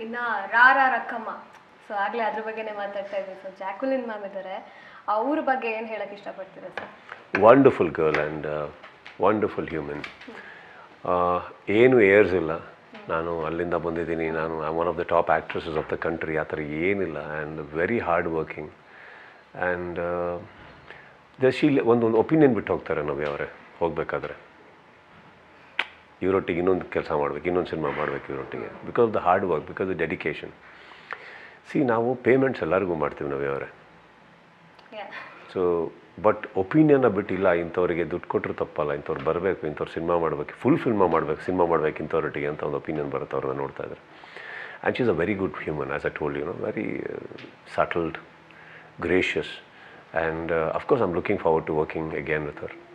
ಇನ್ನ ರಾ ರಾ ರಕ್ಕಮ್ಮ ಸೊ ಆಗ್ಲೇ ಅದ್ರ ಬಗ್ಗೆನೇ ಮಾತಾಡ್ತಾ ಇದ್ವಿ ಸೊ ಜಾಕುಲಿನ್ ಮ್ಯಾಮ್ ಇದ್ದಾರೆ ಅವ್ರ ಬಗ್ಗೆ ಏನು ಹೇಳಕ್ ಇಷ್ಟಪಡ್ತೀರಾ sir wonderful girl and wonderful human ಏನು ಏರ್ಸ್ ಇಲ್ಲ ನಾನು ಅಲ್ಲಿಂದ ಬಂದಿದ್ದೀನಿ ನಾನು I one of the top actresses of the country ಆ ಥರ ಏನಿಲ್ಲ and very hard working and just ಇಲ್ಲಿ ಒಂದೊಂದು ಒಪಿನಿಯನ್ ಬಿಟ್ಟು ಹೋಗ್ತಾರೆ ನವ್ಯ ಅವರೇ ಹೋಗಬೇಕಾದ್ರೆ ಇವರೊಟ್ಟಿಗೆ ಇನ್ನೊಂದು ಕೆಲಸ ಮಾಡಬೇಕು ಇನ್ನೊಂದು ಸಿನಿಮಾ ಮಾಡಬೇಕು ಇವರೊಟ್ಟಿಗೆ because the hard work because the dedication ಸಿ ನಾವು ಪೇಮೆಂಟ್ಸ್ ಎಲ್ಲರಿಗೂ ಮಾಡ್ತೀವಿ ನವ್ಯ ಅವರೇ ಸೊ ಬಟ್ ಒಪಿನಿಯನ್ನ ಬಿಟ್ಟು ಇಲ್ಲ ಇಂಥವ್ರಿಗೆ ದುಡ್ಡು ಕೊಟ್ಟರು ತಪ್ಪಲ್ಲ ಇಂಥವ್ರು ಬರಬೇಕು ಇಂಥವ್ರು ಸಿನಿಮಾ ಮಾಡಬೇಕು ಫುಲ್ ಫಿಲ್ಮಾ ಮಾಡಬೇಕು ಸಿನಿಮಾ ಮಾಡಬೇಕು ಇಂಥವ್ರೊಟ್ಟಿಗೆ ಅಂತ ಒಂದು ಒಪಿನಿಯನ್ ಬರುತ್ತೆ ಅವ್ರನ್ನ ನೋಡ್ತಾ ಇದ್ದಾರೆ and she is a very good human as I told you know very subtle gracious and of course I'm looking forward to working again with Har